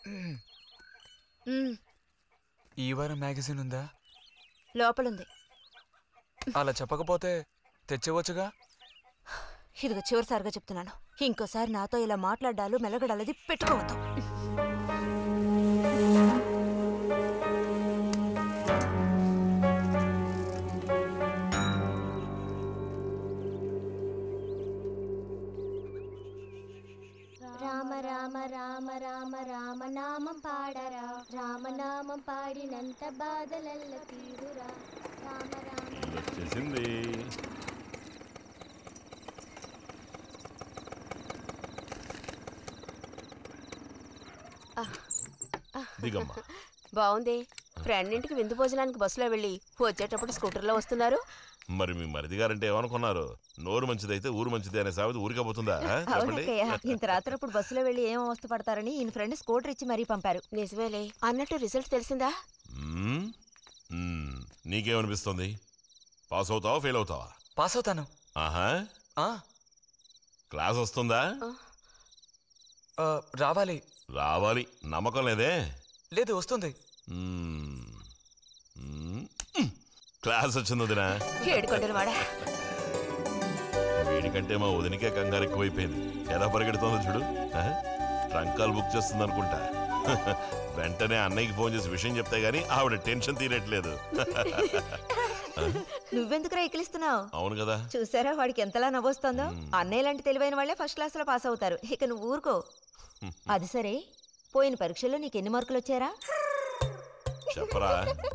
మ్మ్, ఈ వారం మ్యాగజైన్ ఉందా లోపలుంది అలా చెప్పకపోతే తెచ్చేవచ్చుగా ఇదిగో చివరిసారిగా చెప్తున్నాను ఇంకోసారి నాతో ఇలా మాట్లాడాలు మెలగడాలది పెట్టుకోవద్దు రామ రామ రామ రామ రామనామం పాడరా రామనామం పాడినంత బాధలల్ల తీరురా రామ రామ వచ్చేసింది దిగమ్మా బాగుంది ఫ్రెండ్ ఇంటికి విందు భోజనానికి బస్సులో వెళ్ళి వచ్చేటప్పుడు స్కూటర్లో వస్తున్నారు మరి మీ మరిది గారంటే ఏమనుకున్నారు నోరు మంచిదైతే ఊరు మంచిది అనే సామెత ఊరికపోతుందా ఆ? చెప్పండి అవునక్కయ్య ఇంత రాత్రప్పుడు బస్సులో వెళ్ళి ఏం అవస్థ పడతారని ఈయన ఫ్రెండ్ స్కూటర్ ఇచ్చి మరీ పంపారు నిజమేలే అన్నట్టు రిజల్ట్ తెలిసిందా మ్మ్? మ్మ్. నీకేమనిపిస్తుంది పాస్ అవుతావా ఫెయిల్ అవుతావా పాస్ అవుతాను ఆహా ఆ, క్లాస్ వస్తుందా ఆ, రావాలి రావాలి నమ్మకం లేదే లేదు వస్తుంది మ్మ్. మ్మ్. క్లాస్ వచ్చింది వదినా ఏడుకొండలు వాడా వీడికంటే మా వదినకే కంగారు ఎక్కువైపోయింది ఎలా పరిగెడుతుందో చూడు ఆ? ట్రంకాలు బుక్ చేస్తుంది అనుకుంటా వెంటనే అన్నయ్యకి ఫోన్ చేసి విషయం చెప్తే గానీ ఆవిడ టెన్షన్ తీరట్లేదు నువ్వెందుకు రైకిలిస్తున్నావు అవును కదా చూసారా వాడికి ఎంతలా నవ్వొస్తుందో అన్నయ్య లాంటి తెలివైన వాళ్ళే ఫస్ట్ క్లాస్ లో పాస్ అవుతారు ఇక నువ్వు ఊరుకో అది సరే పోయిన పరీక్షల్లో నీకు ఎన్ని మార్కులు వచ్చారా చెప్పరా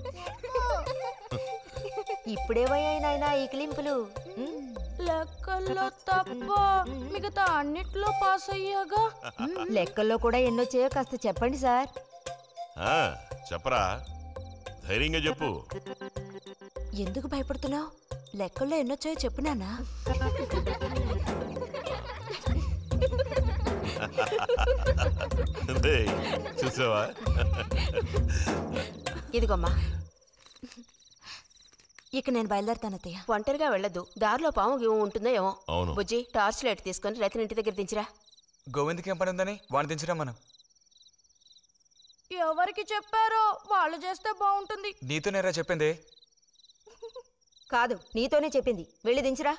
ఇప్పుడేవయ్యాయి నాయనా ఈ క్లింపులు ఉమ్, లెక్కల్లో తప్ప మిగతా అన్నిట్లో పాస్ అయ్యాగా ఉమ్, లెక్కల్లో కూడా ఎన్నొచ్చాయో కాస్త చెప్పండి సార్ ఆ, చెప్పరా ధైర్యంగా చెప్పు ఎందుకు భయపడుతున్నావు లెక్కల్లో ఎన్నొచ్చాయో చెప్పు నాన్నా రేయ్, చూసావా ఇదిగోమ్మా ఇక నేను బయలుదేరుతాను అత్తయ్య ఒంటరిగా వెళ్ళొద్దు దారిలో పాము గీము ఉంటుందో ఏమో అవును బుజ్జి టార్చ్ లైట్ తీసుకొని రతిని ఇంటి దగ్గర దించిరా గోవింద్కి ఏం పని ఉందని వాడిని దించడం మనం ఎవరికి చెప్పారో వాళ్ళు చేస్తే బాగుంటుంది నీతో నేరా చెప్పింది కాదు నీతోనే చెప్పింది వెళ్ళి దించురా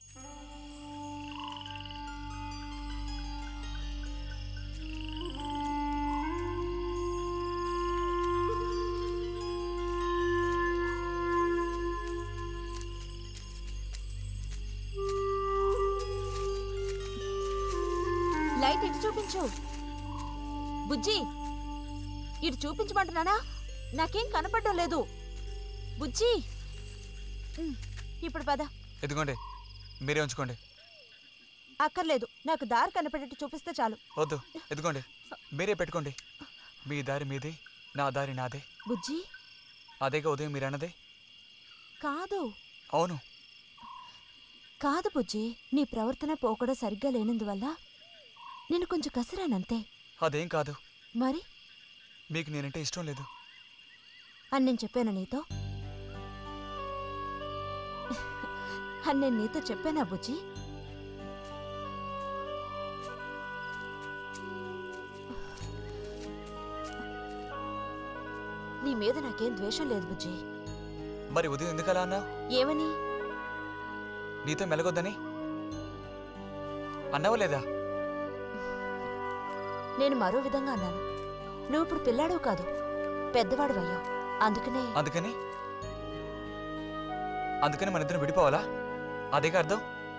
లైట్ ఇటు చూపించు బుజ్జి ఇటు చూపించమంటున్నానా నాకేం కనపడడం లేదు బుజ్జి ఉమ్, ఇప్పుడు పద ఎదుగోండి మీరే ఉంచుకోండి అక్కర్లేదు నాకు దారి కనపడేట్టు చూపిస్తే చాలు వద్దు ఎదుగోండి మీరే పెట్టుకోండి మీ దారి మీది నా దారి నాదే బుజ్జి అదేగా ఉదయం మీరు అన్నదే కాదు అవును కాదు బుజ్జి నీ ప్రవర్తన పోకడ సరిగ్గా లేనందువల్ల నేను కొంచెం కసిరానంతే అదేం కాదు మరి మీకు నేనంటే ఇష్టం లేదు అని నేను చెప్పాను నీతో అని నేను నీతో చెప్పానా బుజ్జి నీ మీద నాకేం ద్వేషం లేదు బుజ్జి మరి ఉదయం ఎందుకు అలా అన్నావు ఏమని నీతో మెలగొద్దని అన్నావా లేదా నేను మరో విధంగా అన్నాను నువ్వు ఇప్పుడు పిల్లాడు కాదు పెద్దవాడు అయ్యావు అందుకనే అందుకని అందుకని మన ఇద్దరం విడిపోవాలా అదేగా అర్థం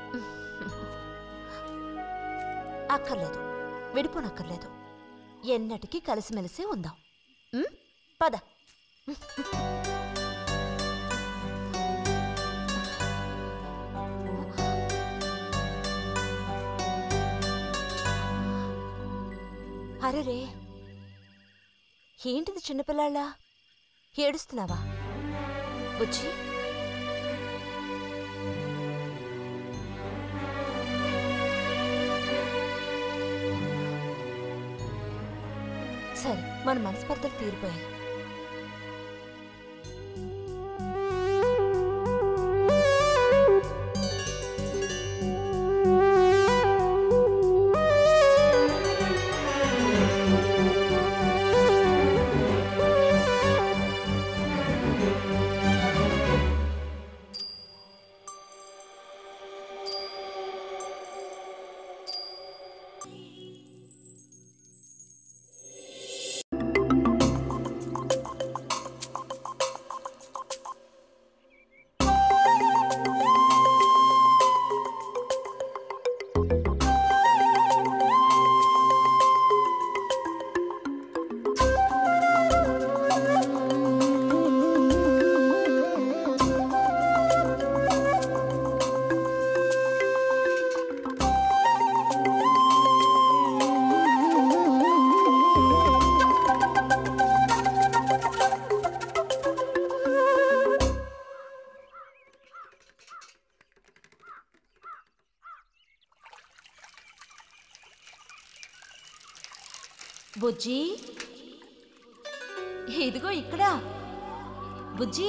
అక్కర్లేదు విడిపోనక్కర్లేదు ఎన్నటికీ కలిసిమెలిసి ఉందాం ఉం? పద అరెరే ఏంటిది చిన్నపిల్లాళ్ళ ఏడుస్తున్నావా బుజ్జి సరే మన మనస్పర్ధలు తీరిపోయాయి బుజ్జి ఇదిగో ఇక్కడ బుజ్జి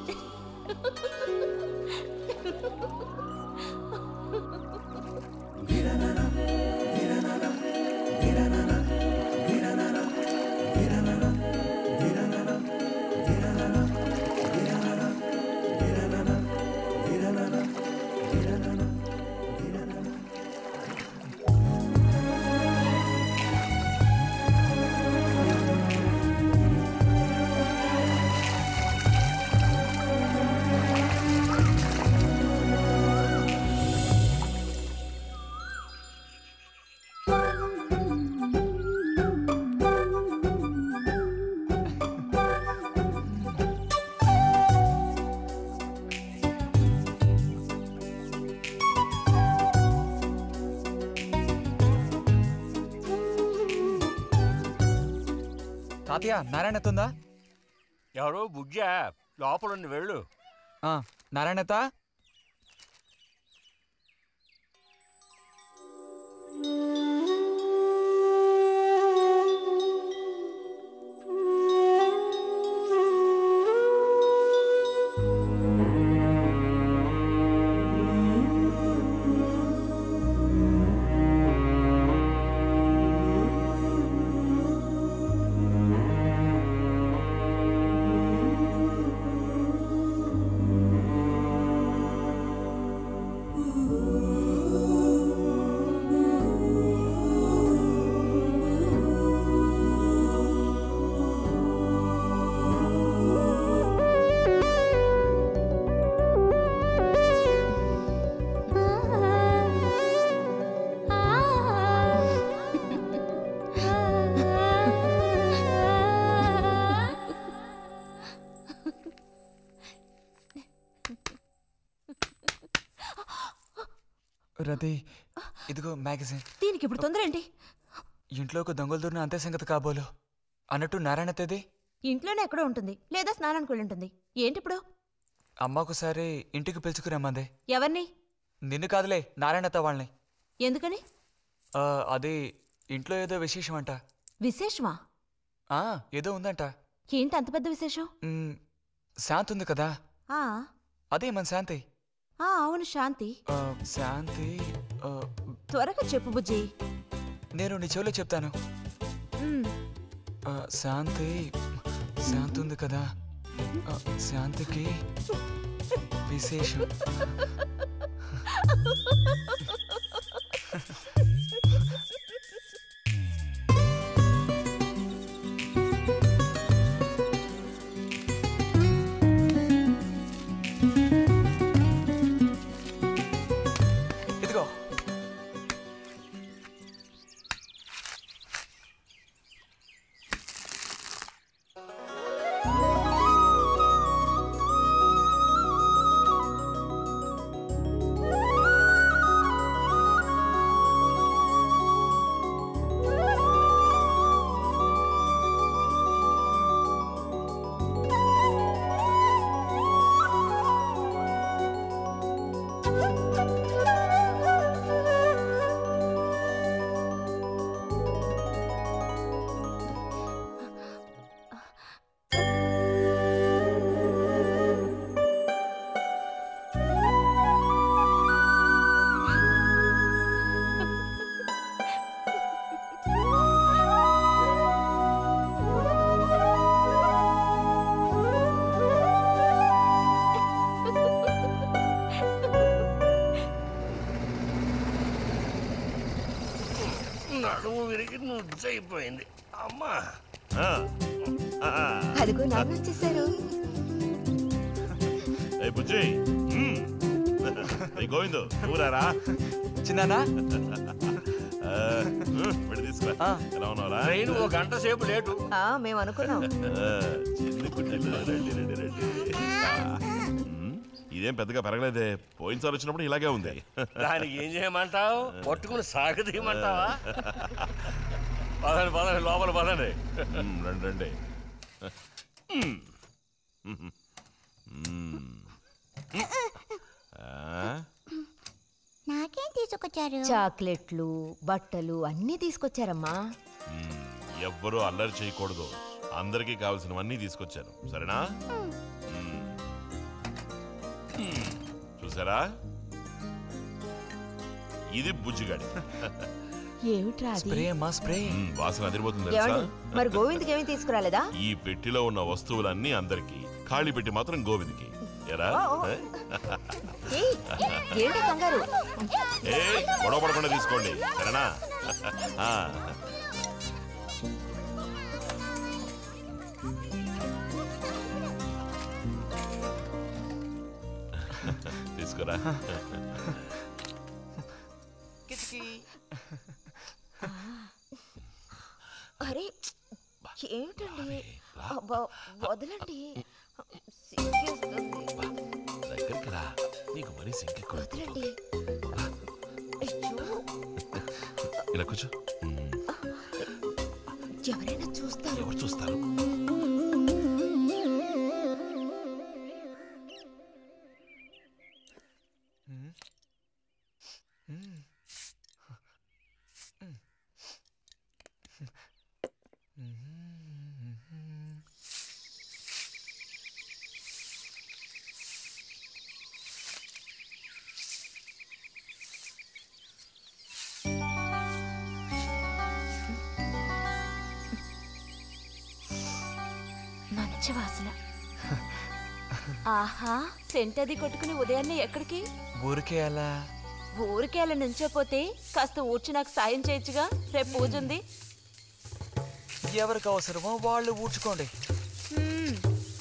తాతయ్య నారాయణతుందా ఎవరు బుజ్జా లోపలుండి వెళ్ళు నారాయణత రతి ఇదిగో మ్యాగజైన్ దీనికి ఇప్పుడు తొందర ఏంటి ఇంట్లో ఒక దొంగలు దూరిన అంతే సంగతి కాబోలు అన్నట్టు నారాయణతది ఇంట్లోనే ఎక్కడో ఉంటుంది లేదా స్నానానికి వెళ్ళి ఉంటుంది ఏంటి ఇప్పుడు అమ్మ ఒకసారి ఇంటికి పిలుచుకురమ్మంది ఎవరిని నిన్ను కాదులే నారాయణత వాళ్ళని ఎందుకని ఆ, అది ఇంట్లో ఏదో విశేషం అంట విశేషమా ఆ, ఏదో ఉందంట ఏంటి అంత పెద్ద విశేషం మ్, శాంతి ఉంది కదా ఆ అదే మన శాంతి ఆ అవును శాంతి ఆ, శాంతి ఆ, త్వరగా చెప్పు బుజ్జి నేను నీ చెవిలో చెప్తాను ఉమ్, ఆ, శాంతి శాంతి ఉంది కదా ఆ, శాంతికి విశేషం ఇదిగో నడుము విరిగి నుజ్జైపోయింది అమ్మా ఆ, ఆ, అదిగో నాన్న వచ్చేసారు ఏ బుజ్జి మ్. ఏ గోవిందు నువ్వురారా చిన్నానా ఆ, మ్, వెళ్ళి తీసుకురా ఆ. ఎలా ఉన్నావురా ట్రైన్ ఓ గంట సేపు లేటు ఆ మేము అనుకున్నాం ఆ, చిన్ని కుట్టిలు రండి రండి రండి ఆ, మ్, ఇదేం పెద్దగా పెరగలేదే పోయినసారి వచ్చినప్పుడు ఇలాగే ఉంది దానికి ఏం చేయమంటావు పట్టుకుని సాగదీయమంటావా పదండి పదండి లోపల పదండి మ్, రండి రండి మ్. మ్. మ్. ఆ, నాకేం తీసుకొచ్చారు చాక్లెట్లు బట్టలు అన్నీ తీసుకొచ్చారమ్మా మ్, ఎవ్వరూ అల్లరి చేయకూడదు అందరికీ కావాల్సినవన్నీ తీసుకొచ్చాను సరేనా మ్మ్. మ్మ్. చూసారా ఇది బుజ్జిగాడి ఏమిట్రా అది స్ప్రే అమ్మా స్ప్రే మ్మ్, వాసన అదిరిపోతుంది తెలుసా ఏమండి మరి గోవింద్కి ఏమీ తీసుకురాలేదా ఈ పెట్టిలో ఉన్న వస్తువులన్నీ అందరికి ఖాళీ పెట్టి మాత్రం గోవింద్కి ఎరా ఏ? ఏయ్, ఏంటి కంగారు ఏ గొడవ పడకుండా తీసుకోండి సరేనా ఆ. తీసుకురా అరే ఏమిటండి అబ్బా, వదలండి సిగ్గేస్తుంది. దగ్గరికి రా నీకు మరీ సింకెక్కువ వదలండి అయ్యో, ఇలా కూర్చో మ్మ్. ఎవరైనా చూస్తారు ఎవరు చూస్తారు మంచి వాసన ఆహా సెంట్ అది కొట్టుకుని ఉదయాన్నే ఎక్కడికి ఊరికే అలా ఊరికే అలా నుంచోపోతే కాస్త ఊడ్చి నాకు సాయం చేయొచ్చుగా రేపు పూజ ఉంది ఎవరికి అవసరమో వాళ్ళు ఊడ్చుకోండి హ్మ్.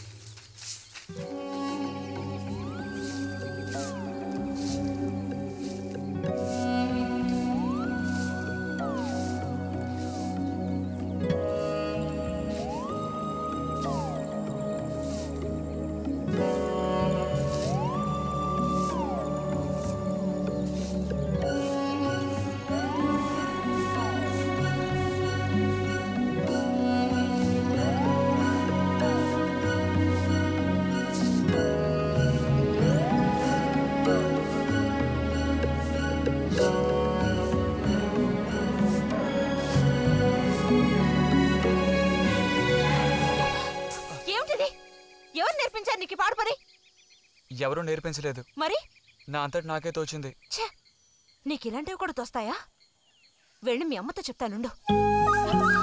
ఏమిటిది ఎవరు నేర్పించారు నీకు ఈ పాడు పని ఎవరూ నేర్పించలేదు మరి నా అంతటి నాకే తోచింది ఛే నీకు ఇలాంటివి కూడా తోస్తాయా వెళ్ళి మీ అమ్మతో చెప్తానుండు